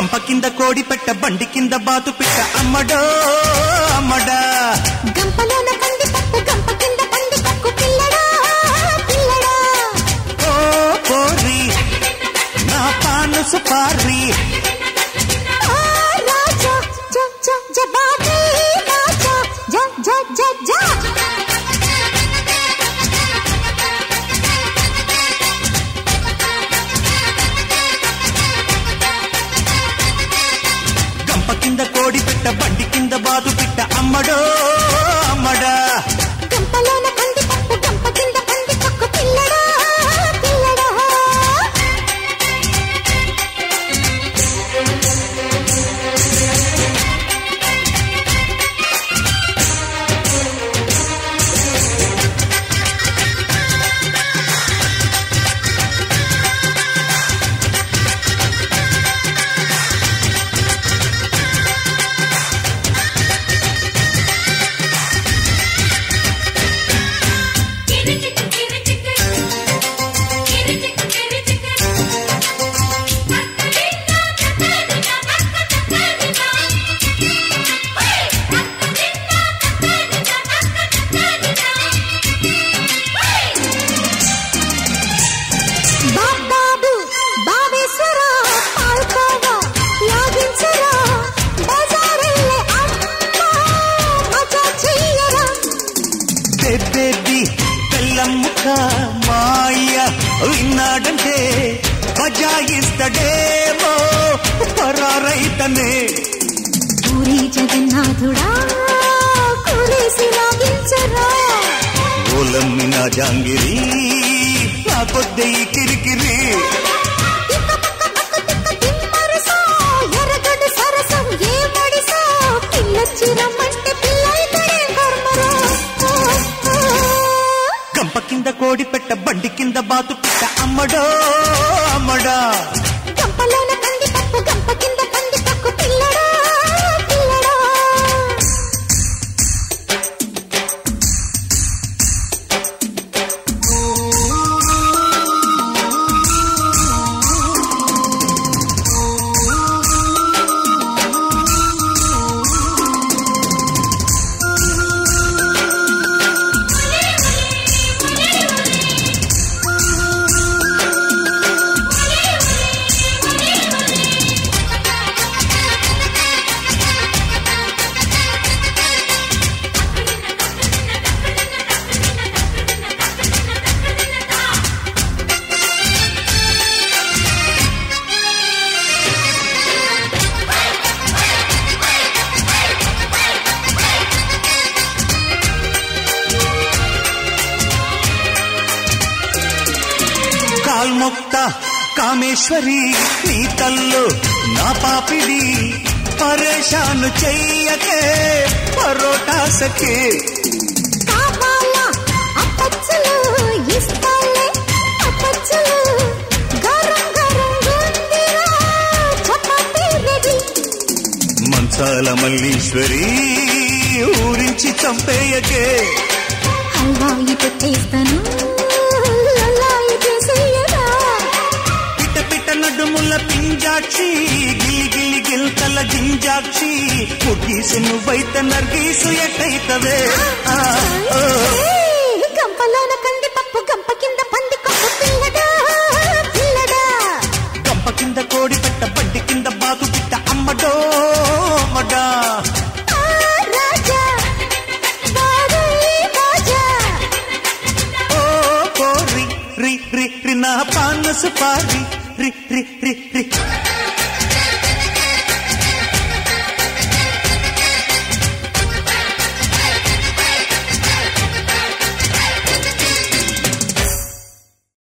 గంప కింద కోడి పెట్ట బండి కింద బాతు పిట్ట అమ్మడో అమ్మడా గంపలోన కంది పప్పు గంప కింద పంది పక్కు పిల్లడా పిల్లడా ఓ కోరి నా పాను సుపారి ఆ రాజా జ జ జబాటి రాజా జ జ జ జ గంప కింద కోడి పెట్ట బండి కింద బాతు పిట్ట అమ్మడో అమ్మడా గంపలోన కంది పప్పు గంప కింద పంది పక్కు పిల్లడా పిల్లడా బాబాబు బావేశ్వర పాల్కోవా లాగించరా బజారెళ్ళే అమ్మ మజా చెయ్యరా బేబీ పెళ్ళమ్ముక మాయ విన్నాడంటే బజాయిస్తడేమో పరారైతనే పూరి జగన్నాథుడా కురేసి లాగించరా ఓలమ్మిన జాంగిరి నా కొద్ది కిరికిరి తిక్క పక్క పక్క తిక్క తిమ్మరసా ఎర్రగడ్డ సరసం ఏ మడిసా పిల్లొచ్చి రమ్మంటే పిల్లైతడే కర్మరా గంప కింద కోడి పెట్ట బండి కింద బాతు పెట్ట అమ్మడో అమ్మడా గంపలోన కంది పప్పు గంప కింద పంది పక్కు పిల్లడా పిల్లడా కాల్మొక్త కామేశ్వరి నీ తల్లు నా పాపిడి పరేషాను చెయ్యకే పరోటాసకే కావాలా అప్పచ్చులు ఇస్తాలే అప్పచ్చులు గరం గరం గుందిరా చపాతీ రెడీ మంచాల మల్లీశ్వరి ఊరించి చంపేయకే హల్వాయి పెట్టేస్తాను లల్లాయి చేసేయరా పిట్ట పిట్ట నడుముల పింజాక్షి గిలి గిలి గిల్తల జింజాక్షి ముగ్గీసు నువ్వైతే నర్గీసు ఎట్టయితవే ఆ, ఓ. ఏయ్, గంపలోన కంది పప్పు గంప కింద పంది కొప్పు పిల్లడా పిల్లడా గంప కింద కోడి పెట్ట బండి కింద బాతు పిట్ట అమ్మడో అమ్మడా ఆ రాజా బాడీ బాజా ఓ కోరి రి రి రి నా పాన సుపారి రి రి రి రి